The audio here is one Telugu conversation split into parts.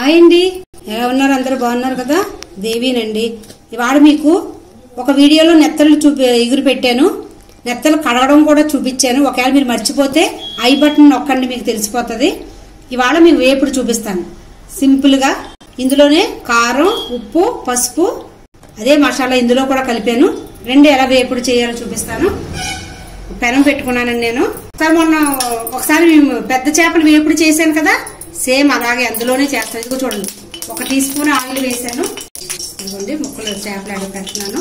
హాయ్ అండి ఎలా ఉన్నారు అందరూ బాగున్నారు కదా దేవీనండి ఇవాళ మీకు ఒక వీడియోలో నెత్తలు చూపి ఎగురు పెట్టాను నెత్తలు కడగడం కూడా చూపించాను ఒకవేళ మీరు మర్చిపోతే ఐ బటన్ నొక్కండి మీకు తెలిసిపోతుంది ఇవాళ మీకు వేపుడు చూపిస్తాను సింపుల్గా ఇందులోనే కారం ఉప్పు పసుపు అదే మసాలా ఇందులో కూడా కలిపాను రెండు ఎలా వేపుడు చేయాలో చూపిస్తాను పెనం పెట్టుకున్నానండి నేను ఒకసారి మొన్న ఒకసారి మేము పెద్ద చేపలు వేపుడు చేశాను కదా సేమ్ అలాగే అందులోనే చేస్తాను ఇదిగో చూడండి ఒక టీ స్పూన్ ఆయిల్ వేసాను ఇదిగోండి ముక్కలు చేపలు అడిగి పెడుతున్నాను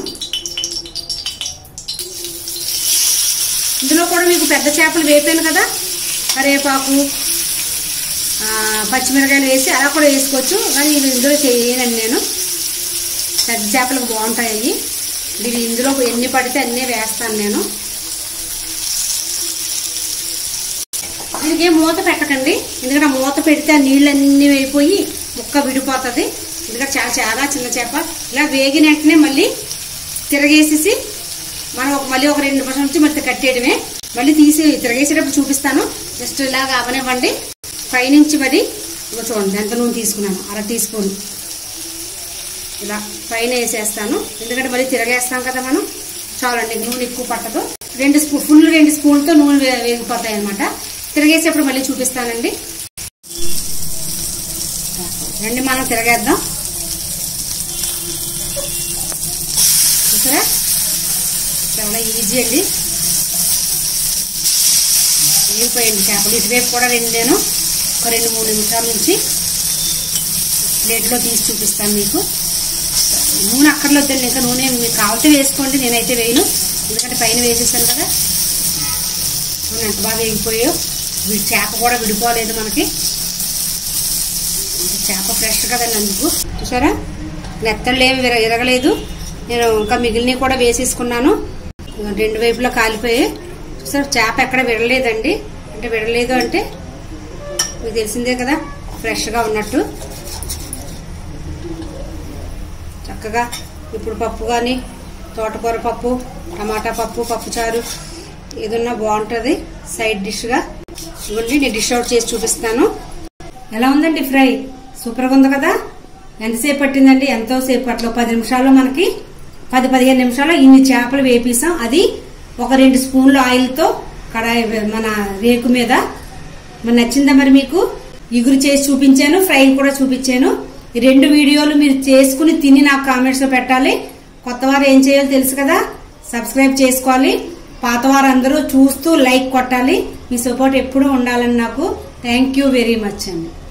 ఇందులో కూడా మీకు పెద్ద చేపలు వేపాను కదా కరివేపాకు ఆ, పచ్చిమిరకాయలు వేసి అలా కూడా వేసుకోవచ్చు కానీ ఇది ఇందులో చేయనండి నేను పెద్ద చేపలకు బాగుంటాయి అవి ఇది ఇందులో ఎన్ని పడితే అన్నీ వేస్తాను నేను దీనికి ఏం మూత పెట్టకండి ఎందుకంటే ఆ మూత పెడితే ఆ నీళ్ళన్నీ అయిపోయి ముక్క విడిపోతుంది ఎందుకంటే చాలా చాలా చిన్న చేప ఇలా వేగిన వెంటనే మళ్ళీ తిరగేసేసి మనం ఒక మళ్ళీ ఒక రెండు నిమిషాల నుంచి మళ్ళీ కట్టేయడమే మళ్ళీ తీసి తిరగేసేటప్పుడు చూపిస్తాను జస్ట్ ఇలాగ అవనివ్వండి పైనుంచి మరి ఇదిగో చూడండి ఎంత నూనె తీసుకున్నాను అర టీ స్పూన్ ఇలా పైన వేసేస్తాను ఎందుకంటే మళ్ళీ తిరగేస్తాం కదా మనం చాలండి నూనె ఎక్కువ పట్టదు రెండు స్పూన్ ఫుల్ రెండు స్పూన్తో నూనె వే- వేగిపోతాయి అనమాట తిరగేసేప్పుడు మళ్ళీ చూపిస్తానండి రండి మనం తిరగేద్దాం చూసారా చాలా ఈజీ అండి వేగిపోయింది చేపలు ఇటువైపు కూడా రెండు నేను ఒక రెండు మూడు నిమిషాల నుంచి ప్లేట్లో తీసి చూపిస్తాను మీకు నూనె అక్కర్లేదండి ఇంకా నూనె మీకు కావాలంటే వేసుకోండి నేనైతే వేయను ఎందుకంటే పైన వేసేసాను కదా నూనె ఎంత బాగా వేగిపోయాయో వీ- చేప కూడా విడిపోలేదు మనకి చేప ఫ్రెష్ కదండి అందుకు చూసారా నెత్తళ్ళు ఏమి విర విరగలేదు నేను ఇంకా మిగిలినవి కూడా వేసేసుకున్నాను రెండు వైపులా కాలిపోయాయి చూసారా చేప ఎక్కడ విడలేదండి అంటే విడలేదు అంటే మీకు తెలిసిందే కదా ఫ్రెష్గా ఉన్నట్టు చక్కగా ఇప్పుడు పప్పు కానీ తోటకూర పప్పు టమాటా పప్పు పప్పుచారు ఏదన్నా బాగుంటుంది సైడ్ డిష్గా ఇవ్వండి నేను డిష్ అవుట్ చేసి చూపిస్తాను ఎలా ఉందండి ఫ్రై సూపర్గా ఉంది కదా ఎంతసేపు పట్టిందండి ఎంతో సేపు అట్లా పది నిమిషాల్లో మనకి పది పదిహేను నిమిషాల్లో ఇన్ని చేపలు వేపేసాం అది ఒక రెండు స్పూన్ల ఆయిల్తో కడాయి మన రేకు మీద మరి నచ్చిందా మరి మీకు ఇగురు చేసి చూపించాను ఫ్రై కూడా చూపించాను ఈ రెండు వీడియోలు మీరు చేసుకుని తిని నాకు కామెంట్స్ లో పెట్టాలి కొత్త వారు ఏం చేయాలో తెలుసు కదా సబ్స్క్రైబ్ చేసుకోవాలి పాత వారు అందరూ చూస్తూ లైక్ కొట్టాలి మీ సపోర్ట్ ఎప్పుడూ ఉండాలని నాకు థ్యాంక్ యూ వెరీ మచ్ అండి